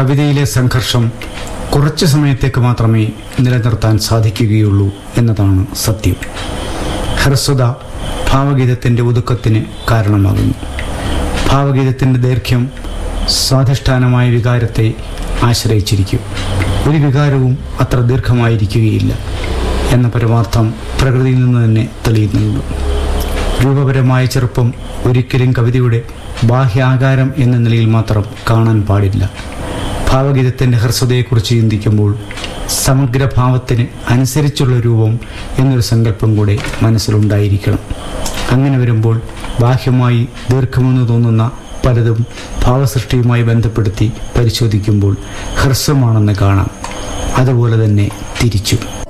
കവിതയിലെ സംഘർഷം കുറച്ചു സമയത്തേക്ക് മാത്രമേ നിലനിർത്താൻ സാധിക്കുകയുള്ളൂ എന്നതാണ് സത്യം ഹ്രസ്വത ഭാവഗീതത്തിൻ്റെ ഒതുക്കത്തിന് കാരണമാകുന്നു ഭാവഗീതത്തിൻ്റെ ദൈർഘ്യം സ്വാധിഷ്ഠാനമായ വികാരത്തെ ആശ്രയിച്ചിരിക്കും ഒരു വികാരവും അത്ര ദീർഘമായിരിക്കുകയില്ല എന്ന പരമാർത്ഥം പ്രകൃതിയിൽ നിന്ന് തന്നെ തെളിയുന്നുണ്ട് രൂപപരമായ ചെറുപ്പം ഒരിക്കലും കവിതയുടെ ബാഹ്യാകാരം എന്ന നിലയിൽ മാത്രം കാണാൻ പാടില്ല ഭാവഗീതത്തിൻ്റെ ഹ്രസ്വതയെക്കുറിച്ച് ചിന്തിക്കുമ്പോൾ സമഗ്രഭാവത്തിന് അനുസരിച്ചുള്ള രൂപം എന്നൊരു സങ്കല്പം കൂടെ മനസ്സിലുണ്ടായിരിക്കണം അങ്ങനെ വരുമ്പോൾ ബാഹ്യമായി ദീർഘമെന്ന് തോന്നുന്ന പലതും ഭാവസൃഷ്ടിയുമായി ബന്ധപ്പെടുത്തി പരിശോധിക്കുമ്പോൾ ഹ്രസ്വമാണെന്ന് കാണാം അതുപോലെ തന്നെ തിരിച്ചും